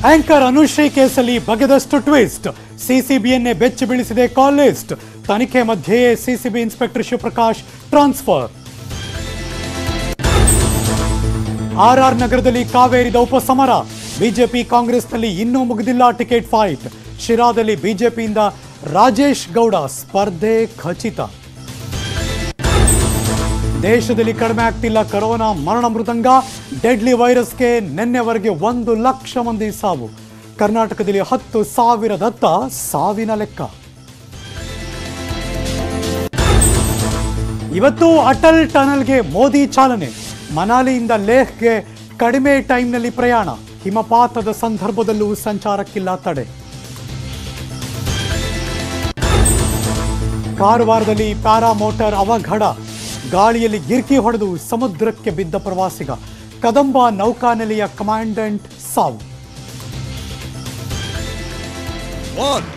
anchor Anushree ಕೇಸಲ್ಲಿ ಬಗೆದಷ್ಟು twist ಸಿಸಿಬಿಯನ್ನೇ ಬೆಚ್ಚಿ ಬೀಳಿಸಿದೆ ಕಾಲ್ list ತನಿಖೆ ಮಧ್ಯೆಯೇ CCB inspector Shivaprakash transfer RR ನಗರದಲ್ಲಿ ಕಾವೇರಿದ ಉಪಸಮರ ಬಿಜೆಪಿ ಕಾಂಗ್ರೆಸ್ನಲ್ಲಿ ಇನ್ನೂ ಮುಗಿದಿಲ್ಲ ಟಿಕೆಟ್ ಫೈಟ್ ಶಿರಾದಲ್ಲಿ ಬಿಜೆಪಿಯಿಂದ ರಾಜೇಶ್ ಗೌಡ ಸ್ಪರ್ಧೆ ಖಚಿತ ದೇಶದಲ್ಲಿ ಕಡಿಮೆ ಆಗ್ತಿಲ್ಲ ಕರೋನಾ ಮರಣ ಮೃದಂಗ ಡೆಡ್ಲಿ ವೈರಸ್ಗೆ ನಿನ್ನೆವರೆಗೆ ಒಂದು ಲಕ್ಷ ಮಂದಿ ಸಾವು ಕರ್ನಾಟಕದಲ್ಲಿ ಹತ್ತು ಸಾವಿರದತ್ತ ಸಾವಿನ ಲೆಕ್ಕ ಇವತ್ತು ಅಟಲ್ ಟನಲ್ಗೆ ಮೋದಿ ಚಾಲನೆ ಮನಾಲಿಯಿಂದ ಲೇಹ್ಗೆ ಕಡಿಮೆ ಟೈಮ್ನಲ್ಲಿ ಪ್ರಯಾಣ ಹಿಮಪಾತದ ಸಂದರ್ಭದಲ್ಲೂ ಸಂಚಾರಕ್ಕಿಲ್ಲ ತಡೆ ಕಾರವಾರದಲ್ಲಿ ಪ್ಯಾರಾಮೋಟರ್ ಅವಘಡ ಗಾಳಿಯಲ್ಲಿ ಗಿರ್ಕಿ ಹೊಡೆದು ಸಮುದ್ರಕ್ಕೆ ಬಿದ್ದ ಪ್ರವಾಸಿಗ ಕದಂಬ ನೌಕಾನೆಲೆಯ ಕಮಾಂಡೆಂಟ್ ಸಾವು One,